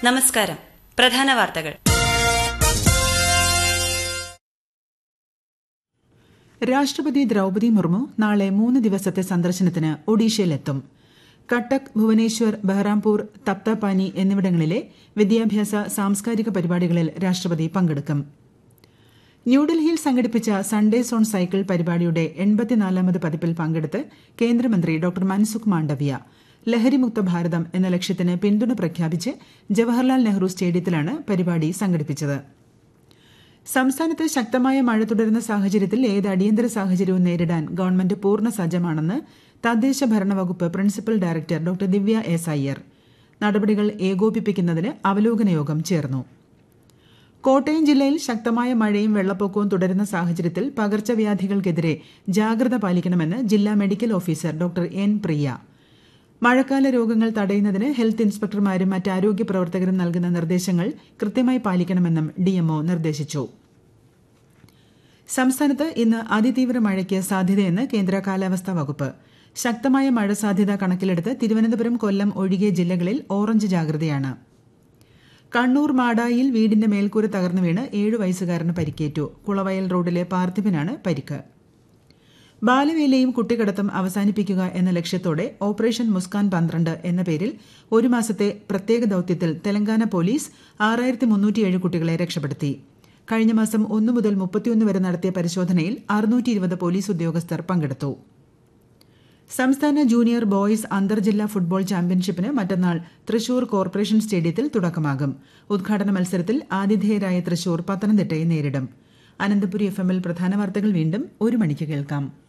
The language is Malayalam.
നമസ്കാരം പ്രധാന വാർത്തകൾ രാഷ്ട്രപതി ദ്രൌപതി മുർമു നാളെ മൂന്ന് ദിവസത്തെ സന്ദർശനത്തിന് ഒഡീഷയിലെത്തും കട്ടക് ഭുവനേശ്വർ ബഹ്റാംപൂർ തപ്തപാനി എന്നിവിടങ്ങളിലെ വിദ്യാഭ്യാസ സാംസ്കാരിക പരിപാടികളിൽ രാഷ്ട്രപതി പങ്കെടുക്കും ന്യൂഡൽഹിയിൽ സംഘടിപ്പിച്ച സൺഡേ സോൺ സൈക്കിൾ പരിപാടിയുടെ എൺപത്തിനാലാമത് പതിപ്പിൽ പങ്കെടുത്ത് കേന്ദ്രമന്ത്രി ഡോക്ടർ മൻസുഖ് മാണ്ഡവ്യ ലഹരിമുക്ത ഭാരതം എന്ന ലക്ഷ്യത്തിന് പിന്തുണ പ്രഖ്യാപിച്ച് ജവഹർലാൽ നെഹ്റു സ്റ്റേഡിയത്തിലാണ് പരിപാടി സംഘടിപ്പിച്ചത് സംസ്ഥാനത്ത് ശക്തമായ മഴ തുടരുന്ന സാഹചര്യത്തിൽ ഏത് അടിയന്തര സാഹചര്യവും നേരിടാൻ ഗവൺമെന്റ് പൂർണ്ണ സജ്ജമാണെന്ന് തദ്ദേശ ഭരണ വകുപ്പ് principal director doctor Divya S Iyer നടപടികൾ ഏകോപിപ്പിക്കുന്നതിന് അവലോകന യോഗം ചേർന്നു കോട്ടയം ജില്ലയിൽ ശക്തമായ മഴയും വെള്ളപ്പൊക്കവും തുടരുന്ന സാഹചര്യത്തിൽ പകർച്ചവ്യാധികൾക്കെതിരെ ജാഗ്രത പാലിക്കണമെന്ന് ജില്ലാ medical officer doctor N Priya മഴക്കാല രോഗങ്ങൾ തടയുന്നതിന് ഹെൽത്ത് ഇൻസ്പെക്ടർമാരും മറ്റ് ആരോഗ്യ പ്രവർത്തകരും നൽകുന്ന നിർദ്ദേശങ്ങൾ കൃത്യമായി പാലിക്കണമെന്നും ഡിഎംഒ നിർദ്ദേശിച്ചു സംസ്ഥാനത്ത് ഇന്ന് അതിതീവ്ര മഴയ്ക്ക് സാധ്യതയെന്ന് കേന്ദ്ര കാലാവസ്ഥാ വകുപ്പ് ശക്തമായ മഴ സാധ്യത കണക്കിലെടുത്ത് തിരുവനന്തപുരം കൊല്ലം ഒഴികെ ജില്ലകളിൽ ഓറഞ്ച് ജാഗ്രതയാണ് കണ്ണൂർ മാടായിൽ വീടിന്റെ മേൽക്കൂര തകർന്നു വീണ് ഏഴു വയസ്സുകാരന് പരിക്കേറ്റു കുളവയൽ റോഡിലെ പാർത്ഥിവനാണ് പരിക്ക് ബാലവേലയും കുട്ടിക്കടത്തും അവസാനിപ്പിക്കുക എന്ന ലക്ഷ്യത്തോടെ ഓപ്പറേഷൻ മുസ്കാൻ പന്ത്രണ്ട് എന്ന പേരിൽ ഒരു മാസത്തെ പ്രത്യേക ദൌത്യത്തിൽ തെലങ്കാന പോലീസ് ആറായിരത്തി മുന്നൂറ്റിയേഴ് കുട്ടികളെ രക്ഷപ്പെടുത്തി കഴിഞ്ഞ മാസം ഒന്നു മുതൽ മുപ്പത്തിയൊന്ന് വരെ നടത്തിയ പരിശോധനയിൽ അറുന്നൂറ്റി ഇരുപത് പോലീസ് ഉദ്യോഗസ്ഥർ പങ്കെടുത്തു സംസ്ഥാന ജൂനിയർ ബോയ്സ് അന്തർജില്ലാ ഫുട്ബോൾ ചാമ്പ്യൻഷിപ്പിന് മറ്റന്നാൾ തൃശൂർ കോർപ്പറേഷൻ സ്റ്റേഡിയത്തിൽ തുടക്കമാകും ഉദ്ഘാടന മത്സരത്തിൽ ആതിഥേയരായ തൃശൂർ പത്തനംതിട്ടയെ നേരിടും അനന്തപുരി എഫ് എമ്മിൽ പ്രധാന വാർത്തകൾ വീണ്ടും ഒരു മണിക്ക് കേൾക്കാം